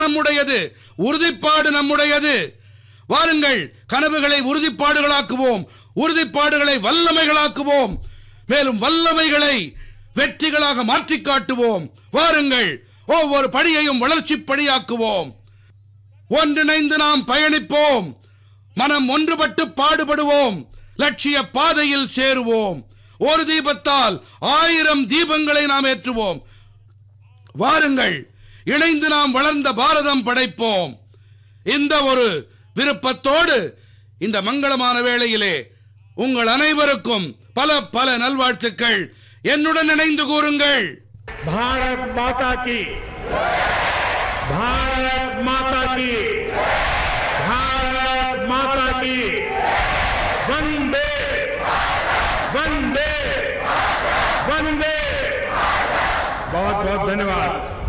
நம்முடையது உறுதிப்பாடு நம்முடையது வாருங்கள் கனவுகளை உறுதிப்பாடுகளாக்குவோம் உறுதிப்பாடுகளை வல்லமைகளாக்குவோம் மேலும் வல்லமைகளை வெற்றிகளாக மாற்றிக் காட்டுவோம் வாருங்கள் ஒவ்வொரு படியையும் வளர்ச்சி படியாக்குவோம் ஒன்றிணைந்து நாம் பயணிப்போம் மனம் ஒன்றுபட்டு பாடுபடுவோம் லட்சிய பாதையில் சேருவோம் ஒரு தீபத்தால் ஆயிரம் தீபங்களை நாம் ஏற்றுவோம் வாருங்கள் இணைந்து நாம் வளர்ந்த பாரதம் படைப்போம் இந்த ஒரு விருப்பத்தோடு இந்த மங்களமான வேளையிலே உங்கள் அனைவருக்கும் பல பல நல்வாழ்த்துக்கள் என்னுடன் இணைந்து கூறுங்கள் भारत माता की भारत माता की भारत माता की वंदे वंदे वंदे बहुत बहुत धन्यवाद